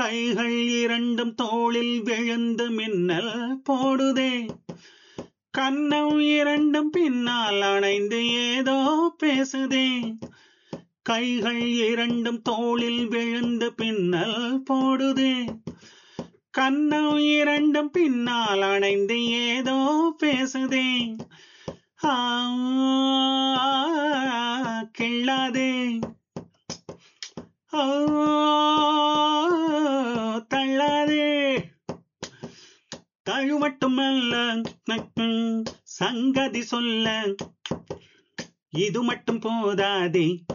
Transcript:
கைகள் இரண்டும் தோளில் விழுந்து மின்னல் போடுதே கன்னம் இரண்டும் பின்னால் அணைந்து ஏதோ பேசுதே கைகள் இரண்டும் தோளில் விழுந்து பின்னல் போடுதே கன்னம் இரண்டும் பின்னால் அணைந்து ஏதோ பேசுதே ஆ, கிள்ளாதே ஆ, தள்ளாதே தழு மட்டுமல்ல சங்கதி சொல்ல இது மட்டும் போதாதே